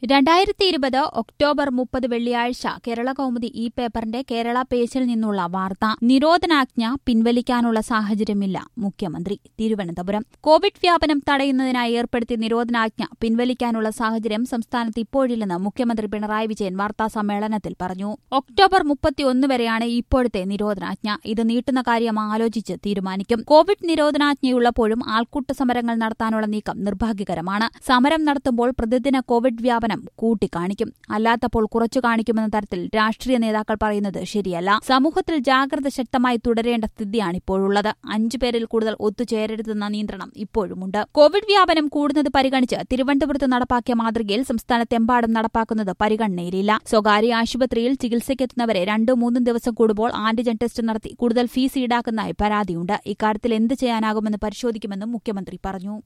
രണ്ടായിരത്തി ഇരുപത് ഒക്ടോബർ മുപ്പത് വെള്ളിയാഴ്ച കേരള കൗമുദി ഈ പേപ്പറിന്റെ കേരള പേജിൽ നിന്നുള്ള വാർത്ത നിരോധനാജ്ഞ പിൻവലിക്കാനുള്ള സാഹചര്യമില്ല മുഖ്യമന്ത്രി തിരുവനന്തപുരം കോവിഡ് വ്യാപനം തടയുന്നതിനായി ഏർപ്പെടുത്തിയ നിരോധനാജ്ഞ പിൻവലിക്കാനുള്ള സാഹചര്യം സംസ്ഥാനത്ത് ഇപ്പോഴില്ലെന്ന് മുഖ്യമന്ത്രി പിണറായി വിജയൻ വാർത്താ സമ്മേളനത്തിൽ പറഞ്ഞു ഒക്ടോബർ മുപ്പത്തിയൊന്ന് വരെയാണ് ഇപ്പോഴത്തെ നിരോധനാജ്ഞ ഇത് നീട്ടുന്ന കാര്യം ആലോചിച്ച് തീരുമാനിക്കും കോവിഡ് നിരോധനാജ്ഞയുള്ളപ്പോഴും ആൾക്കൂട്ട സമരങ്ങൾ നടത്താനുള്ള നീക്കം നിർഭാഗ്യകരമാണ് സമരം നടത്തുമ്പോൾ പ്രതിദിന കോവിഡ് വ്യാപനം കൂട്ടിക്കാണിക്കും അല്ലാത്തപ്പോൾ കുറച്ചു കാണിക്കുമെന്ന തരത്തിൽ രാഷ്ട്രീയ നേതാക്കൾ പറയുന്നത് ശരിയല്ല സമൂഹത്തിൽ ജാഗ്രത ശക്തമായി തുടരേണ്ട സ്ഥിതിയാണിപ്പോഴുള്ളത് അഞ്ചു പേരിൽ കൂടുതൽ ഒത്തുചേരരുതെന്ന നിയന്ത്രണം ഇപ്പോഴുമുണ്ട് കോവിഡ് വ്യാപനം കൂടുന്നത് പരിഗണിച്ച് തിരുവനന്തപുരത്ത് നടപ്പാക്കിയ മാതൃകയിൽ സംസ്ഥാനത്തെമ്പാടും നടപ്പാക്കുന്നത് പരിഗണനയിലില്ല സ്വകാര്യ ആശുപത്രിയിൽ ചികിത്സയ്ക്കെത്തുന്നവരെ രണ്ടോ മൂന്നും ദിവസം കൂടുമ്പോൾ ആന്റിജൻ ടെസ്റ്റ് നടത്തി കൂടുതൽ ഫീസ് ഈടാക്കുന്നതായി പരാതിയുണ്ട് ഇക്കാര്യത്തിൽ എന്ത് ചെയ്യാനാകുമെന്ന് പരിശോധിക്കുമെന്നും മുഖ്യമന്ത്രി പറഞ്ഞു